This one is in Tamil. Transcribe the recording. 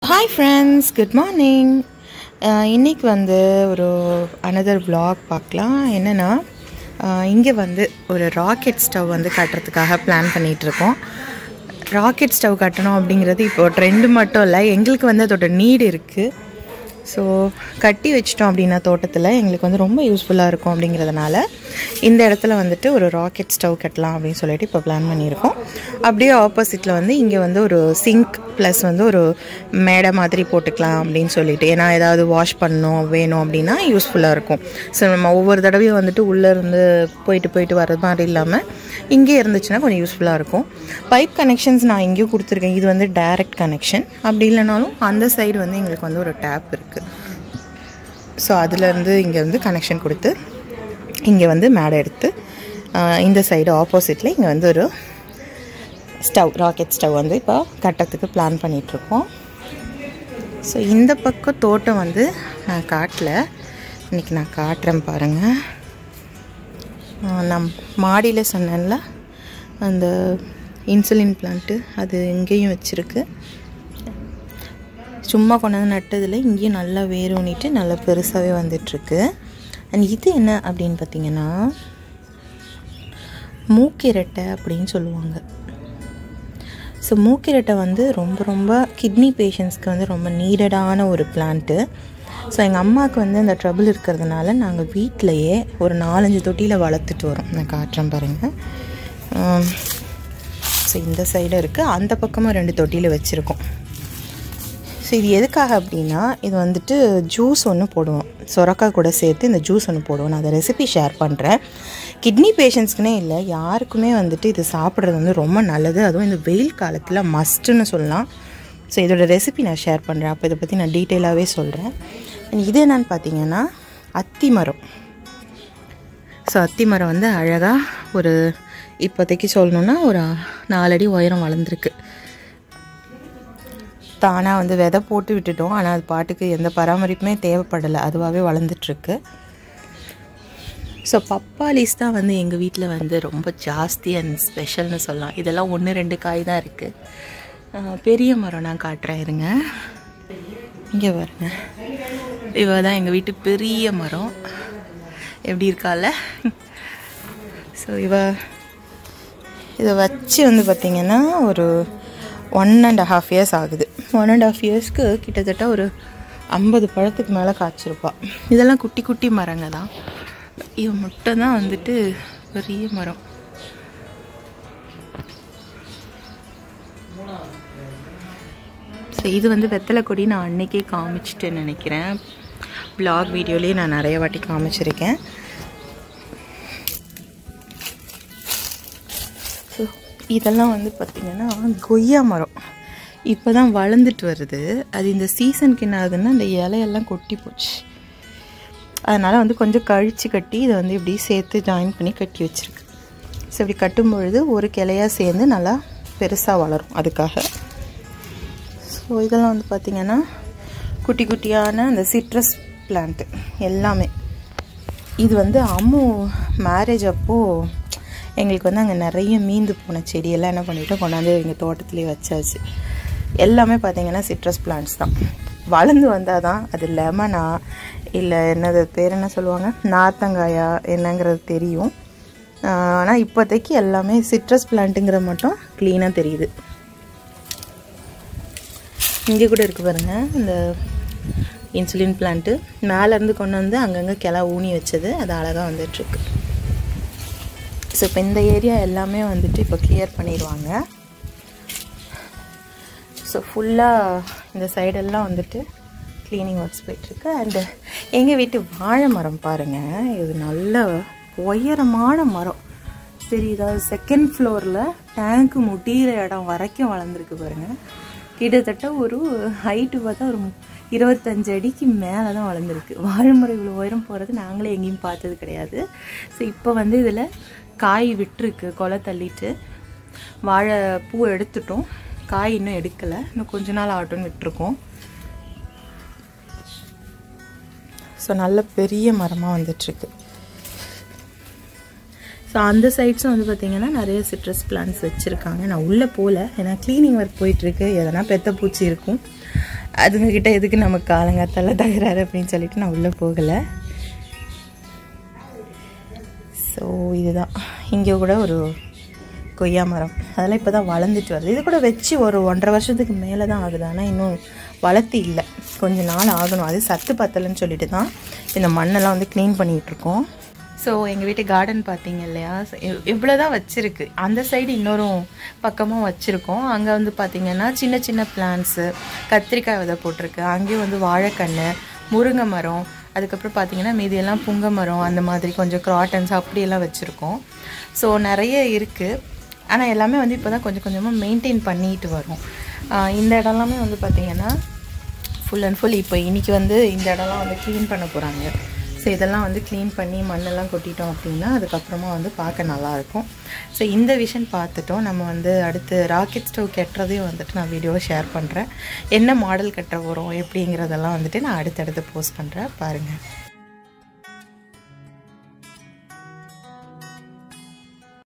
ஹாய் ஃப்ரெண்ட்ஸ் குட் மார்னிங் இன்றைக்கி வந்து ஒரு அனதர் vlog பார்க்கலாம் என்னென்னா இங்கே வந்து ஒரு ராக்கெட் ஸ்டவ் வந்து கட்டுறதுக்காக பிளான் பண்ணிகிட்ருக்கோம் ராக்கெட் ஸ்டவ் கட்டணும் அப்படிங்கிறது இப்போ ட்ரெண்டு மட்டும் இல்லை எங்களுக்கு வந்து அதோட நீடு இருக்குது ஸோ கட்டி வச்சிட்டோம் அப்படின்னா தோட்டத்தில் எங்களுக்கு வந்து ரொம்ப யூஸ்ஃபுல்லாக இருக்கும் அப்படிங்கிறதுனால இந்த இடத்துல வந்துட்டு ஒரு ராக்கெட் ஸ்டவ் கட்டலாம் அப்படின்னு சொல்லிட்டு இப்போ பிளான் பண்ணியிருக்கோம் அப்படியே ஆப்போசிட்டில் வந்து இங்கே வந்து ஒரு சிங்க் ப்ளஸ் வந்து ஒரு மேடை மாதிரி போட்டுக்கலாம் அப்படின்னு சொல்லிட்டு ஏன்னா ஏதாவது வாஷ் பண்ணணும் வேணும் அப்படின்னா யூஸ்ஃபுல்லாக இருக்கும் ஸோ நம்ம ஒவ்வொரு தடவையும் வந்துட்டு உள்ளே இருந்து போயிட்டு போயிட்டு வர்றது மாதிரி இல்லாமல் இங்கே இருந்துச்சுன்னா கொஞ்சம் யூஸ்ஃபுல்லாக இருக்கும் பைப் கனெக்ஷன்ஸ் நான் இங்கேயும் கொடுத்துருக்கேன் இது வந்து டைரக்ட் கனெக்ஷன் அப்படி இல்லைனாலும் அந்த சைடு வந்து எங்களுக்கு வந்து ஒரு டேப் இருக்குது ஸோ அதுலேருந்து இங்கே வந்து கனெக்ஷன் கொடுத்து இங்கே வந்து மேடை எடுத்து ஆஹ், இந்த சைடு ஆப்போசிட்டில் இங்கே வந்து ஒரு ஸ்டவ் ராக்கெட் ஸ்டவ் வந்து இப்போ கட்டத்துக்கு பிளான் பண்ணிகிட்ருக்கோம் ஸோ இந்த பக்கம் தோட்டம் வந்து நான் காட்டல இன்றைக்கி நான் காட்டுறேன் பாருங்கள் நான் மாடியில் சொன்னேன்ல அந்த இன்சுலின் பிளான்ட்டு அது இங்கேயும் வச்சுருக்கு சும்மா கொண்டாந்து நட்டதில் இங்கேயும் நல்லா வேர் ஊனிட்டு நல்லா பெருசாகவே வந்துட்டுருக்கு அண்ட் இது என்ன அப்படின்னு பார்த்தீங்கன்னா மூக்கிரட்டை அப்படின்னு சொல்லுவாங்க ஸோ மூக்கிரட்டை வந்து ரொம்ப ரொம்ப கிட்னி பேஷண்ட்ஸ்க்கு வந்து ரொம்ப நீடடான ஒரு பிளான்ட்டு ஸோ எங்கள் அம்மாவுக்கு வந்து அந்த ட்ரபிள் இருக்கிறதுனால நாங்கள் வீட்டிலையே ஒரு நாலஞ்சு தொட்டியில் வளர்த்துட்டு வரோம் நான் காட்டுறேன் பாருங்கள் ஸோ இந்த சைடும் இருக்குது அந்த பக்கமாக ரெண்டு தொட்டியில் வச்சுருக்கோம் ஸோ இது எதுக்காக அப்படின்னா இது வந்துட்டு ஜூஸ் ஒன்று போடுவோம் சொரக்காய் கூட சேர்த்து இந்த ஜூஸ் ஒன்று போடுவோம் நான் அதை ரெசிபி ஷேர் பண்ணுறேன் கிட்னி பேஷண்ட்ஸ்க்குனே இல்லை யாருக்குமே வந்துட்டு இது சாப்பிட்றது வந்து ரொம்ப நல்லது அதுவும் இந்த வெயில் காலத்தில் மஸ்ட்டுன்னு சொல்லலாம் ஸோ இதோட ரெசிபி நான் ஷேர் பண்ணுறேன் அப்போ இதை பற்றி நான் டீட்டெயிலாகவே சொல்கிறேன் இது என்னன்னு பார்த்தீங்கன்னா அத்தி மரம் ஸோ அத்தி மரம் வந்து அழகாக ஒரு இப்போதைக்கு சொல்லணுன்னா ஒரு நாலடி உயரம் வளர்ந்துருக்கு தானாக வந்து விதை போட்டு விட்டுட்டோம் ஆனால் அது பாட்டுக்கு எந்த பராமரிப்புமே தேவைப்படலை அதுவாகவே வளர்ந்துட்டுருக்கு ஸோ பப்பாளிஸ் தான் வந்து எங்கள் வீட்டில் வந்து ரொம்ப ஜாஸ்தி அண்ட் ஸ்பெஷல்னு சொல்லலாம் இதெல்லாம் ஒன்று ரெண்டு காய் தான் இருக்குது பெரிய மரம் நான் காட்டுறேன் இருங்க இங்கே பாருங்க இவ தான் எங்கள் வீட்டு பெரிய மரம் எப்படி இருக்கால ஸோ இவ இதை வச்சு வந்து பார்த்திங்கன்னா ஒரு ஒன் அண்ட் ஹாஃப் இயர்ஸ் ஆகுது ஒன் அண்ட் ஹாஃப் இயர்ஸ்க்கு கிட்டத்தட்ட ஒரு ஐம்பது பழத்துக்கு மேலே காய்ச்சிருப்பா இதெல்லாம் குட்டி குட்டி மரங்க தான் இவ மட்டும் தான் வந்துட்டு பெரிய மரம் ஸோ இது வந்து வெத்தலை கொடி நான் அன்னைக்கே காமிச்சிட்டேன்னு நினைக்கிறேன் vlog வீடியோலேயே நான் நிறைய வாட்டி காமிச்சிருக்கேன் ஸோ இதெல்லாம் வந்து பார்த்திங்கன்னா கொய்யா மரம் இப்போ தான் வளர்ந்துட்டு வருது அது இந்த சீசனுக்கு என்ன ஆகுதுன்னா இந்த இலையெல்லாம் கொட்டி போச்சு அதனால் வந்து கொஞ்சம் கழித்து கட்டி இதை வந்து இப்படி சேர்த்து ஜாயின் பண்ணி கட்டி வச்சுருக்கு ஸோ இப்படி கட்டும் பொழுது ஒரு கிளையாக சேர்ந்து நல்லா பெருசாக வளரும் அதுக்காக ஸோ இதெல்லாம் வந்து பார்த்திங்கன்னா குட்டி குட்டியான அந்த சிட்ரஸ் பிளான்ட்டு எல்லாமே இது வந்து அம்மு மேரேஜ் அப்போது எங்களுக்கு வந்து அங்கே நிறைய மீந்து போன செடியெல்லாம் என்ன பண்ணிட்டோம் கொண்டாந்து எங்கள் தோட்டத்துலேயே வச்சாச்சு எல்லாமே பார்த்தீங்கன்னா சிட்ரஸ் பிளான்ட்ஸ் தான் வளர்ந்து வந்தால் தான் அது லெமனா இல்லை என்னது பேர் என்ன சொல்லுவாங்க நார்த்தங்காயா என்னங்கிறது தெரியும் ஆனால் இப்போதைக்கு எல்லாமே சிட்ரஸ் பிளான்ட்டுங்கிற மட்டும் க்ளீனாக தெரியுது இங்கே கூட இருக்குது பாருங்கள் இந்த இன்சுலின் பிளான்ட்டு மேலேருந்து கொண்டு வந்து அங்கங்கே கிளா ஊனி வச்சது அது அழகாக வந்துட்டுருக்கு ஸோ இப்போ இந்த ஏரியா எல்லாமே வந்துட்டு இப்போ கிளியர் பண்ணிடுவாங்க ஸோ ஃபுல்லாக இந்த சைடெல்லாம் வந்துட்டு க்ளீனிங் ஒர்க்ஸ் போயிட்டுருக்கு அண்டு எங்கள் வீட்டு வாழை மரம் பாருங்கள் இது நல்ல உயரமான மரம் தெரியுதா செகண்ட் ஃப்ளோரில் டேங்க்கு முடிகிற இடம் வரைக்கும் வளர்ந்துருக்கு பாருங்கள் கிட்டத்தட்ட ஒரு ஹைட்டு பார்த்தா ஒரு இருபத்தஞ்சு அடிக்கு மேலே தான் வளர்ந்துருக்கு வாழைமரம் இவ்வளோ உயரம் போகிறது நாங்களே எங்கேயும் பார்த்தது கிடையாது ஸோ இப்போ வந்து இதில் காய் விட்டுருக்கு கொலை தள்ளிட்டு வாழை பூ எடுத்துட்டோம் காய் இன்னும் எடுக்கலை இன்னும் கொஞ்ச நாள் ஆகட்டும்னு விட்டுருக்கோம் ஸோ நல்ல பெரிய மரமாக வந்துட்டுருக்கு ஸோ அந்த சைட்ஸும் வந்து பார்த்திங்கன்னா நிறைய சிட்ரஸ் பிளான்ஸ் வச்சுருக்காங்க நான் உள்ளே போகல ஏன்னா க்ளீனிங் ஒர்க் போயிட்டுருக்கு எதனா பெத்த பூச்சி இருக்கும் அதுங்கக்கிட்ட எதுக்கு நமக்கு காலங்காத்தால தகுறாரு அப்படின்னு சொல்லிட்டு நான் உள்ளே போகலை ஸோ இதுதான் இங்கே கூட ஒரு கொய்யா மரம் அதெல்லாம் இப்போ தான் வளர்ந்துட்டு வருது இது கூட வச்சு ஒரு ஒன்றரை வருஷத்துக்கு மேலே தான் ஆகுது ஆனால் இன்னும் வளர்த்தி இல்லை கொஞ்ச நாள் ஆகணும் அது சத்து பத்தலைன்னு சொல்லிட்டு தான் இந்த மண்ணெல்லாம் வந்து க்ளீன் பண்ணிகிட்ருக்கோம் ஸோ எங்கள் வீட்டு கார்டன் பார்த்தீங்க இல்லையா இவ்வளோ தான் வச்சுருக்கு அந்த சைடு இன்னொரு பக்கமும் வச்சுருக்கோம் அங்கே வந்து பார்த்திங்கன்னா சின்ன சின்ன பிளான்ட்ஸு கத்திரிக்காய் விதை போட்டிருக்கு அங்கேயும் வந்து வாழைக்கன்று முருங்கை மரம் அதுக்கப்புறம் பார்த்தீங்கன்னா மீதியெல்லாம் புங்க மரம் அந்த மாதிரி கொஞ்சம் க்ராட்டன்ஸ் அப்படியெல்லாம் வச்சுருக்கோம் ஸோ நிறைய இருக்குது ஆனால் எல்லாமே வந்து இப்போ தான் கொஞ்சம் கொஞ்சமாக மெயின்டைன் பண்ணிட்டு வரும் ஆஹ் இந்த இடம்லாமே வந்து பார்த்திங்கன்னா ஃபுல் அண்ட் ஃபுல் இப்போ இன்றைக்கி வந்து இந்த இடம்லாம் வந்து க்ளீன் பண்ண போகிறாங்க ஸோ இதெல்லாம் வந்து க்ளீன் பண்ணி மண்ணெல்லாம் கொட்டிட்டோம் அப்படின்னா அதுக்கப்புறமா வந்து பார்க்க நல்லாயிருக்கும் ஸோ இந்த விஷன் பார்த்துட்டோம் நம்ம வந்து அடுத்து ராக்கெட் ஸ்டவ் கட்டுறதையும் வந்துட்டு நான் வீடியோவை ஷேர் பண்ணுறேன் என்ன மாடல் கட்ட போகிறோம் எப்படிங்கிறதெல்லாம் வந்துட்டு நான் அடுத்தடுத்து போஸ்ட் பண்ணுறேன் பாருங்கள்